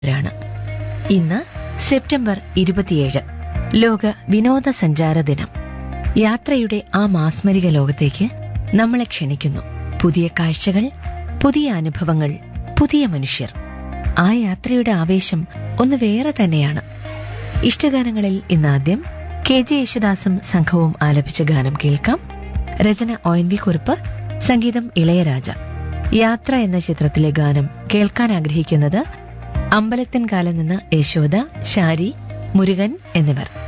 ാണ് ഇന്ന് സെപ്റ്റംബർ ഇരുപത്തിയേഴ് ലോക വിനോദസഞ്ചാര ദിനം യാത്രയുടെ ആ മാസ്മരിക ലോകത്തേക്ക് നമ്മളെ ക്ഷണിക്കുന്നു പുതിയ കാഴ്ചകൾ പുതിയ അനുഭവങ്ങൾ പുതിയ മനുഷ്യർ ആ യാത്രയുടെ ആവേശം ഒന്ന് വേറെ തന്നെയാണ് ഇഷ്ടഗാനങ്ങളിൽ ഇന്ന് ആദ്യം കെ ജെ യേശുദാസും സംഘവും ആലപിച്ച ഗാനം കേൾക്കാം രചന ഒ എൻ വി കുറിപ്പ് സംഗീതം ഇളയരാജ യാത്ര എന്ന ചിത്രത്തിലെ ഗാനം കേൾക്കാൻ ആഗ്രഹിക്കുന്നത് അമ്പലത്തിൻകാലം നിന്ന് യശോദ ഷാരി മുരുകൻ എന്നിവർ